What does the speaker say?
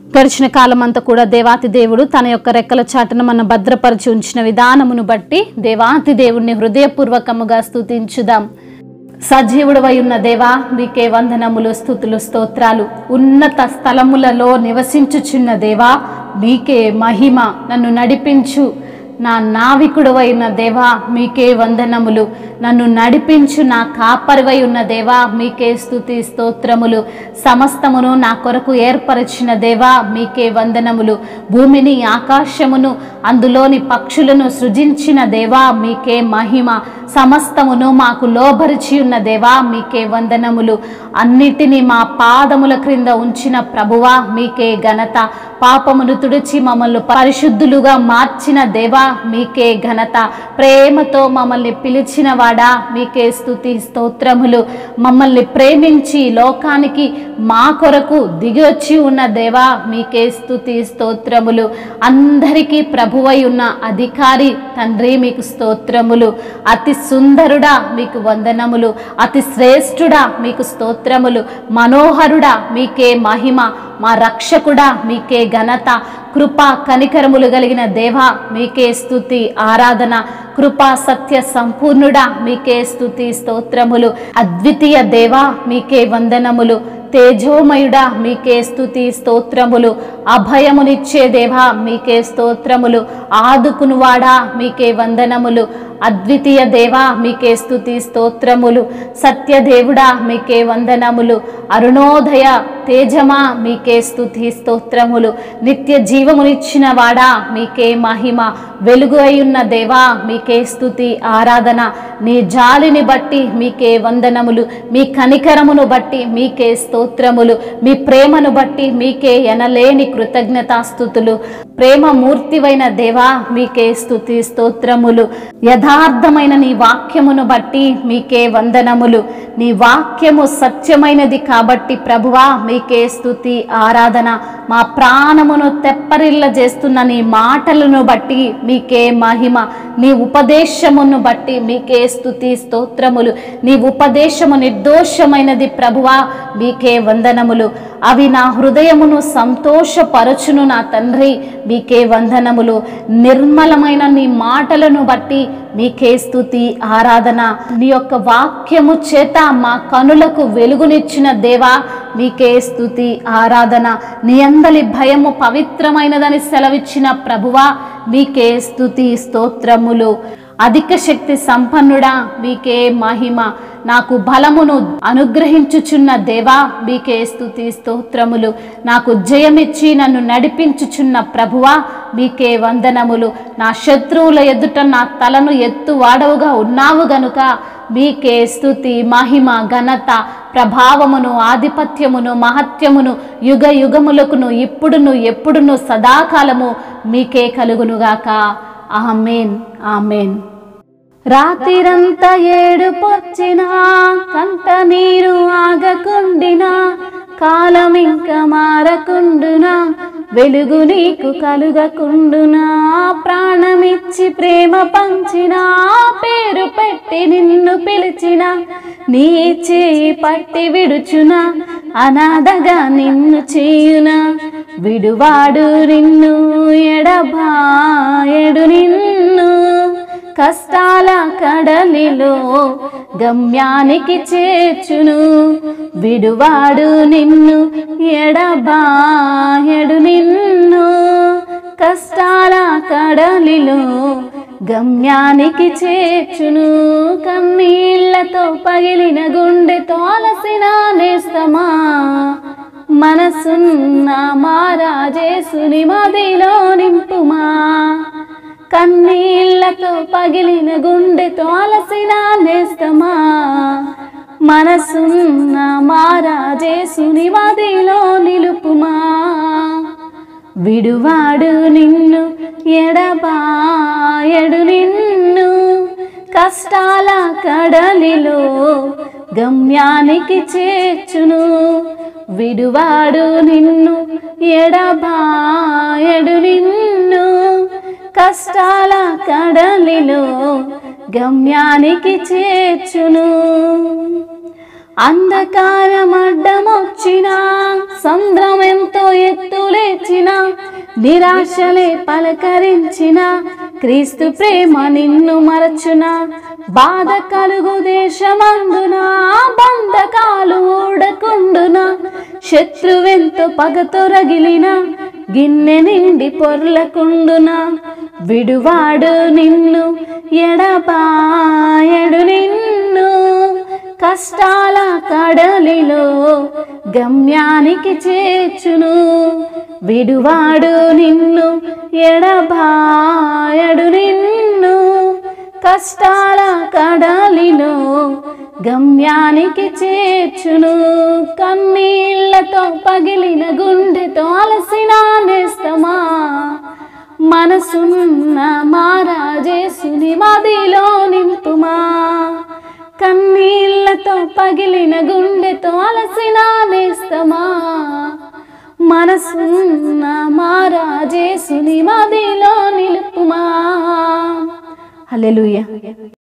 గడిచిన కాలం అంతా కూడా దేవాతి దేవుడు తన యొక్క రెక్కల చాటును మన భద్రపరిచి ఉంచిన విధానమును బట్టి దేవాతి దేవుడిని హృదయపూర్వకముగా స్తుతించుదాం సజీవుడవై ఉన్న దేవా మీకే వందనములు స్థుతులు స్తోత్రాలు ఉన్నత స్థలములలో నివసించుచున్న దేవా మీకే మహిమ నన్ను నడిపించు నా నావికుడవై ఉన్న దేవా మీకే వందనములు నన్ను నడిపించు నా కాపరివై ఉన్న దేవా మీకే స్థుతి స్తోత్రములు సమస్తమును నా కొరకు ఏర్పరిచిన దేవా మీకే వందనములు భూమిని ఆకాశమును అందులోని పక్షులను సృజించిన దేవా మీకే మహిమ సమస్తమును మాకు లోబరిచి ఉన్న దేవా మీకే వందనములు అన్నిటినీ మా పాదముల క్రింద ఉంచిన ప్రభువా మీకే ఘనత పాపమును తుడిచి మమ్మల్ని పరిశుద్ధులుగా మార్చిన దేవా మీకే ఘనత ప్రేమతో మమ్మల్ని పిలిచిన వాడా మీకే స్తుతి స్తోత్రములు మమ్మల్ని ప్రేమించి లోకానికి మా కొరకు దిగి వచ్చి ఉన్న దేవా మీకే స్తుతి స్తోత్రములు అందరికీ ప్రభువై ఉన్న అధికారి తండ్రి మీకు స్తోత్రములు అతి సుందరుడా మీకు వందనములు అతి శ్రేష్ఠుడా మీకు స్తోత్రములు మనోహరుడా మీకే మహిమ మా రక్షకుడా మీకే ఘనత కృపా కనికరములు కలిగిన దేవా మీకే స్తుతి ఆరాధన కృపా సత్య సంపూర్ణుడా మీకే స్తుతి స్తోత్రములు అద్వితీయ దేవా మీకే వందనములు తేజోమయుడా మీకే స్తుతి స్తోత్రములు అభయమునిచ్చే దేవా మీకే స్తోత్రములు ఆదుకునువాడా మీకే వందనములు అద్వితీయ దేవా మీకే స్తుతి స్తోత్రములు సత్యదేవుడా మీకే వందనములు అరుణోదయ తేజమా మీకే స్తుతి స్తోత్రములు నిత్య జీవమునిచ్చిన వాడా మీకే మహిమ వెలుగు అయ్యున్న దేవా మీకే స్తుతి ఆరాధన నీ జాలిని బట్టి మీకే వందనములు మీ కనికరమును బట్టి మీకే స్తోత్రములు మీ ప్రేమను బట్టి మీకే ఎనలేని కృతజ్ఞతాస్థుతులు ప్రేమ మూర్తివైన దేవా మీకే స్తుతి స్తోత్రములు యథార్థమైన నీ వాక్యమును బట్టి మీకే వందనములు నీ వాక్యము సత్యమైనది కాబట్టి ప్రభువా మీకే స్తుతి ఆరాధన మా ప్రాణమును తెప్పరిల్ల చేస్తున్న నీ మాటలను బట్టి మీకే మహిమ నీ ఉపదేశమును బట్టి మీకే స్తుతి స్తోత్రములు నీ ఉపదేశము నిర్దోషమైనది ప్రభువా మీకే వందనములు అవి నా హృదయమును సంతోషపరచును నా తండ్రి మీకే వందనములు నిర్మలమైన నీ మాటలను బట్టి మీకే స్తుతి ఆరాధన నీ యొక్క వాక్యము చేత మా కనులకు వెలుగునిచ్చిన దేవా మీకే స్తుతి ఆరాధన నీ అందలి భయము పవిత్రమైనదని సెలవిచ్చిన ప్రభువా మీకే స్తుతి స్తోత్రములు అధిక శక్తి సంపన్నుడా మీకే మహిమ నాకు బలమును అనుగ్రహించుచున్న దేవా మీకే స్తుతి స్తోత్రములు నాకు జయమిచ్చి నన్ను నడిపించుచున్న ప్రభువా మీకే వందనములు నా శత్రువుల ఎదుట నా తలను ఎత్తు వాడవుగా ఉన్నావు గనుక మీకే స్తుతి మహిమ ఘనత ప్రభావమును ఆధిపత్యమును మహత్యమును యుగ యుగములకును ఇప్పుడును ఎప్పుడును సదాకాలము మీకే కలుగునుగాక ఆమెన్ ఆమెన్ రాత్రిరంతా ఏడుపొచ్చినా కంట నీరు ఆగకుండినా కాలం ఇంక మారకుండునా వెలుగు నీకు కలుగకుండునా ప్రాణమిచ్చి ప్రేమ పంచిన పేరు పెట్టి నిన్ను పిలిచిన నీ చేయి పట్టి విడుచునా అనాథగా నిన్ను చేయునా విడువాడు నిన్ను ఎడబాయడు నిన్ను కష్టాల కడలిలో గమ్యానికి చేర్చును విడువాడు నిన్ను ఎడబాయడు నిన్ను కష్టాల కడలిలో గమ్యానికి చేర్చును కన్నీళ్లతో పగిలిన గుండెతో అలసిన నేస్తమా మనసున్న మారాజేసుని మదిలో నింపుమా కన్నీళ్లతో పగిలిన గుండెతో అలసిన నేస్తమా మనసున్న మారాజేసుని మదిలో నిలుపుమా విడువాడు నిన్ను ఎడబాయడు నిన్ను కష్టాల కడలిలో గమ్యానికి చేర్చును విడువాడు నిన్ను ఎడబాయడు నిన్ను కష్టాల కడలిలో గమ్యానికి చేర్చును అంధకారం అడ్డమొచ్చిన సంద్రం ఎంతో ఎత్తు లేచిన నిరాశలే పలకరించిన క్రీస్తు ప్రేమ నిన్ను మరచున బాధ కలుగు దేశమందున బంధకాలు ఊడకుండున శత్రువెంతో పగతో రగిలిన గిన్నె నిండి పొర్లకుండున విడువాడు నిన్ను ఎడపాయడు నిన్ను కష్టాల కడలిలో గమ్యానికి చేర్చును విడువాడు నిన్ను ఎడబాయడు నిన్ను కష్టాల కడలిలో గమ్యానికి చేర్చును కన్నీళ్లతో పగిలిన గుండెతో అలసిన నేస్తమా మనసున్న మారాజేసుని మదిలో నింపుమా కన్నీళ్లతో పగిలిన గుండెతో అలసిన నేస్తమా మనసున్న మారాజేసుని మదిలో నిలుపుమా హల్లెలూయా